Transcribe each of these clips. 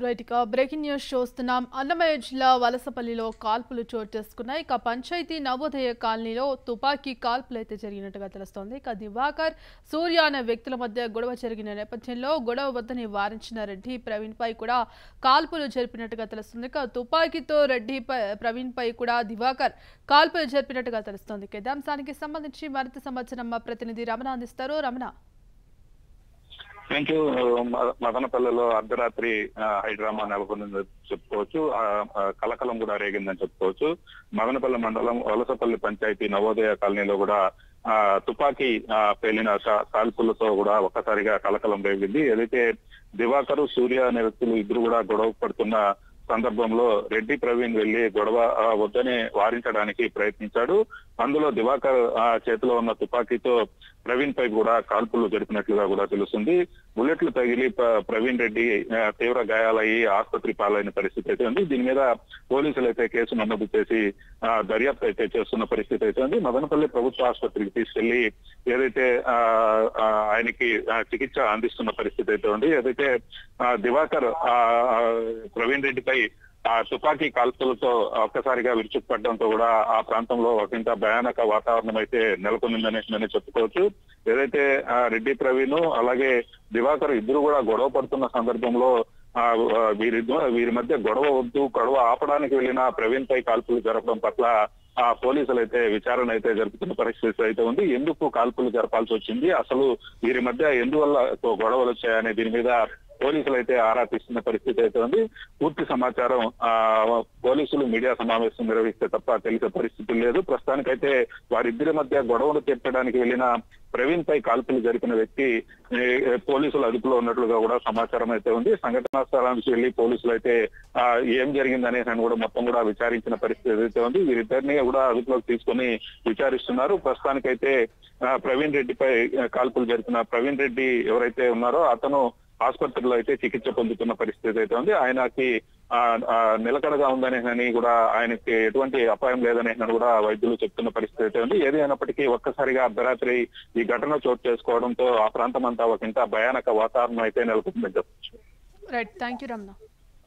right ఇక breaking news చూస్తున్నాం అన్నమయ్య జిల్లా వలసపల్లిలో కాల్పులు చోటు చేసుకున్నాయి ఇక పంచాయతీ నవోదయ కాలనీలో తుపాకీ కాల్పులు అయితే జరిగినట్టుగా తెలుస్తోంది ఇక దివాకర్ సూర్య అనే వ్యక్తుల మధ్య గొడవ జరిగిన నేపథ్యంలో గొడవ వద్దని వారించిన రెడ్డి ప్రవీణ్ పై కూడా కాల్పులు జరిపినట్టుగా తెలుస్తుంది ఇక తుపాకీతో రెడ్డి పై ప్రవీణ్ పై కూడా దివాకర్ కాల్పులు జరిపినట్టుగా తెలుస్తోంది ఇక ఇదే అంశానికి సంబంధించి మరింత సమాచారం మా ప్రతినిధి రమణ అందిస్తారు రమణ థ్యాంక్ యూ మ- మదనపల్లెలో అర్ధరాత్రి ఆ, హైడ్రామా నెలకొందని చెప్పుకోవచ్చు ఆ, ఆ, కలకలం కూడా రేగిందని చెప్పుకోవచ్చు మదనపల్లె మండలం వలసపల్లి పంచాయతీ నవోదయ కాలనీలో కూడా ఆ, తుపాకీ ఆ, పేలిన కా- కాల్పులతో కూడా ఒక్కసారిగా కలకలం రేగింది ఏదైతే దివాకరు సూర్య అనే వ్యక్తులు ఇద్దరు కూడా గొడవ పడుతున్న సందర్భంలో రెడ్డి ప్రవీణ్ వెళ్లి గొడవ ఆ, వద్దని వారించడానికి ప్రయత్నించాడు అందులో దివాకర్ ఆ, చేతిలో ఉన్న తుపాకీతో ప్రవీణ్ పై కూడా కాల్పులు జరిపినట్లుగా కూడా తెలుస్తుంది బుల్లెట్లు తగిలి ప్ర- ప్రవీణ్ రెడ్డి ఆ, తీవ్ర గాయాలయ్యి ఆసుపత్రి పాలైన పరిస్థితి అయితే ఉంది దీని మీద పోలీసులు అయితే కేసు నమోదు చేసి ఆ, దర్యాప్తు అయితే చేస్తున్న పరిస్థితి అయితే ఉంది మదనపల్లి ప్రభుత్వ ఆసుపత్రికి తీసుకెళ్లి ఏదైతే ఆ, ఆ, ఆయనకి ఆ, చికిత్స అందిస్తున్న పరిస్థితి అయితే ఉంది ఏదైతే ఆ, దివాకర్ ఆ, ఆ, ప్రవీణ్ రెడ్డిపై ఆ తుపాకీ కాల్పులతో ఒక్కసారిగా విరుచుకుపడడంతో కూడా ఆ ప్రాంతంలో ఒకంత భయానక వాతావరణం అయితే నెలకొందని నేను చెప్పుకోవచ్చు ఏదైతే ఆ రెడ్డి ప్రవీణ్ అలాగే దివాకర్ ఇద్దరు కూడా గొడవ పడుతున్న సందర్భంలో ఆ ఆ, వీరి వీరి మధ్య గొడవ వద్దు గొడవ ఆపడానికి వెళ్ళిన ప్రవీణ్ పై కాల్పులు జరపడం పట్ల ఆ పోలీసులు అయితే విచారణ అయితే జరుపుతున్న పరిస్థితి అయితే ఉంది ఎందుకు కాల్పులు జరపాల్సి వచ్చింది అసలు వీరి మధ్య ఎందువల్ల గొడవలు వచ్చాయనే దీని మీద పోలీసులు అయితే ఆరా తీస్తున్న పరిస్థితి అయితే ఉంది పూర్తి సమాచారం ఆ పోలీసులు మీడియా సమావేశం నిర్వహిస్తే తప్ప తెలిసే పరిస్థితి లేదు ప్రస్తుతానికైతే వారిద్దరి మధ్య గొడవలు తీర్చడానికి వెళ్ళిన ప్రవీణ్ పై కాల్పులు జరిపిన వ్యక్తి ఏ, పోలీసులు అదుపులో ఉన్నట్లుగా కూడా సమాచారం అయితే ఉంది సంఘటనా స్థలానికి వెళ్లి పోలీసులు అయితే ఆ, ఏం జరిగిందనే దాన్ని కూడా మొత్తం కూడా విచారించిన పరిస్థితి అయితే ఉంది వీరిద్దరిని కూడా అదుపులోకి తీసుకొని విచారిస్తున్నారు ప్రస్తుతానికైతే ఆ, ప్రవీణ్ రెడ్డిపై ఆ, కాల్పులు జరిపిన ప్రవీణ్ రెడ్డి ఎవరైతే ఉన్నారో అతను ఆసుపత్రిలో అయితే చికిత్స పొందుతున్న పరిస్థితి అయితే ఉంది ఆయనకి ఆ, ఆ, నిలకడగా ఉందనే అని కూడా ఆయనకి ఎటువంటి అపాయం లేదనే అని కూడా వైద్యులు చెప్తున్న పరిస్థితి అయితే ఉంది ఏది అయినప్పటికీ ఒక్కసారిగా అర్ధరాత్రి ఈ ఘటన చోటు చేసుకోవడంతో ఆ ప్రాంతం అంతా ఒక ఇంత భయానక వాతావరణం అయితే నెలకొందని చెప్పచ్చు రైట్ థ్యాంక్ యూ రమణ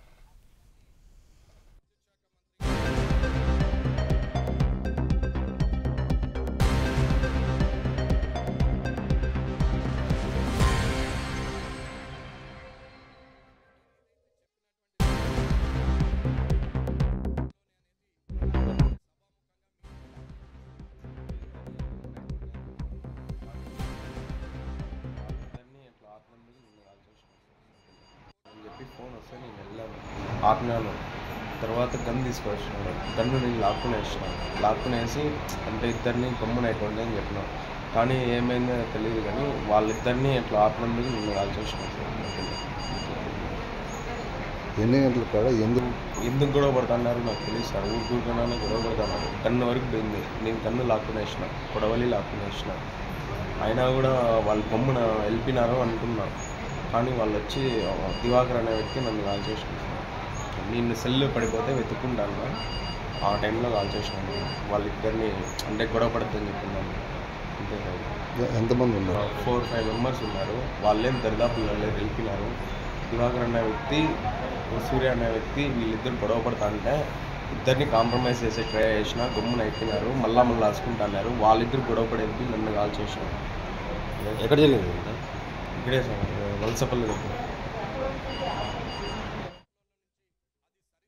అందరినీ ఇట్లా ఆపినందుకు నేను కాల్ చేసిన అని చెప్పి ఫోన్ వస్తే నేను వెళ్ళాను ఆపినాను తర్వాత గన్ తీసుకొచ్చినాడు గన్ను నేను లాక్కుని వేసినాను లాక్కుని వేసి అంటే ఇద్దరిని గమ్మున అయిపోండి అని చెప్పినాను కానీ ఏమైందో తెలియదు కానీ వాళ్ళిద్దరిని ఇట్లా ఆపినందుకు నేను కాల్ చేసినాను సార్ ఎన్ని గంటల కాడ ఎందుకు ఎందుకు గొడవ పడుతున్నారు నాకు తెలియదు సార్ ఊరుకుంటున్నాను గొడవ పడుతున్నారు కన్ను వరకు పోయింది నేను కన్ను లాక్కుని వేసిన కొడవలి లాక్కుని వేసిన అయినా కూడా వాళ్ళు బొమ్మన వెళ్ళిపోయినారు అనుకున్నా కానీ వాళ్ళు వచ్చి ఆ, దివాకర్ అనే వ్యక్తి నన్ను కాల్ చేసినారు నేను సెల్ పడిపోతే వెతుక్కుంటాను ఆ టైంలో కాల్ చేసినాను వాళ్ళిద్దరిని అంటే గొడవ పడద్దని చెప్తున్నాను అంతే సార్ ఎ- ఎంతమంది ఉన్నారు ఫోర్ ఫైవ్ మెంబర్స్ ఉన్నారు వాళ్ళేం దరిదాపులు వెళ్ళి వెళ్ళిపోయినారు దివాకర్ అనే వ్యక్తి సూర్య అనే వ్యక్తి వీళ్ళిద్దరు గొడవ పడతా అంటే ఇద్దరిని కాంప్రమైజ్ చేసే ట్రై చేసిన గమ్మున అయిపోయినారు మళ్ళా మళ్ళీ రాసుకుంటున్నారు వాళ్ళిద్దరు గొడవ పడేది నన్ను కాల్ చేసినారు ఎక్కడ జరిగింది ఇక్కడే సార్ వలసపల్లి దగ్గర